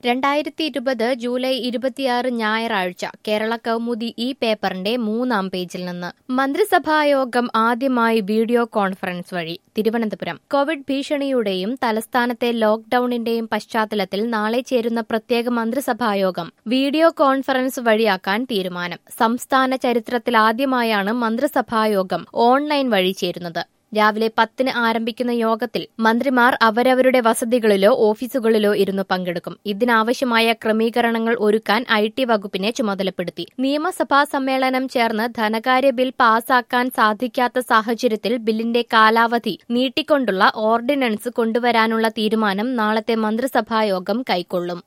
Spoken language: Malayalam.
രണ്ടായിരത്തി ഇരുപത് ജൂലൈ ഇരുപത്തിയാറ് ഞായറാഴ്ച കേരള കൗമുദി ഈ പേപ്പറിന്റെ മൂന്നാം പേജിൽ നിന്ന് മന്ത്രിസഭായോഗം ആദ്യമായി വീഡിയോ കോൺഫറൻസ് വഴി തിരുവനന്തപുരം കോവിഡ് ഭീഷണിയുടെയും തലസ്ഥാനത്തെ ലോക്ഡൌണിന്റെയും പശ്ചാത്തലത്തിൽ നാളെ ചേരുന്ന പ്രത്യേക മന്ത്രിസഭായോഗം വീഡിയോ കോൺഫറൻസ് വഴിയാക്കാൻ തീരുമാനം സംസ്ഥാന ചരിത്രത്തിൽ ആദ്യമായാണ് മന്ത്രിസഭായോഗം ഓൺലൈൻ വഴി ചേരുന്നത് രാവിലെ പത്തിന് ആരംഭിക്കുന്ന യോഗത്തിൽ മന്ത്രിമാർ അവരവരുടെ വസതികളിലോ ഓഫീസുകളിലോ ഇരുന്ന് പങ്കെടുക്കും ഇതിനാവശ്യമായ ക്രമീകരണങ്ങൾ ഒരുക്കാൻ ഐ ടി വകുപ്പിനെ ചുമതലപ്പെടുത്തി നിയമസഭാ സമ്മേളനം ചേർന്ന് ധനകാര്യ ബിൽ പാസാക്കാൻ സാധിക്കാത്ത സാഹചര്യത്തിൽ ബില്ലിന്റെ കാലാവധി നീട്ടിക്കൊണ്ടുള്ള ഓർഡിനൻസ് കൊണ്ടുവരാനുള്ള തീരുമാനം നാളത്തെ മന്ത്രിസഭായോഗം കൈക്കൊള്ളും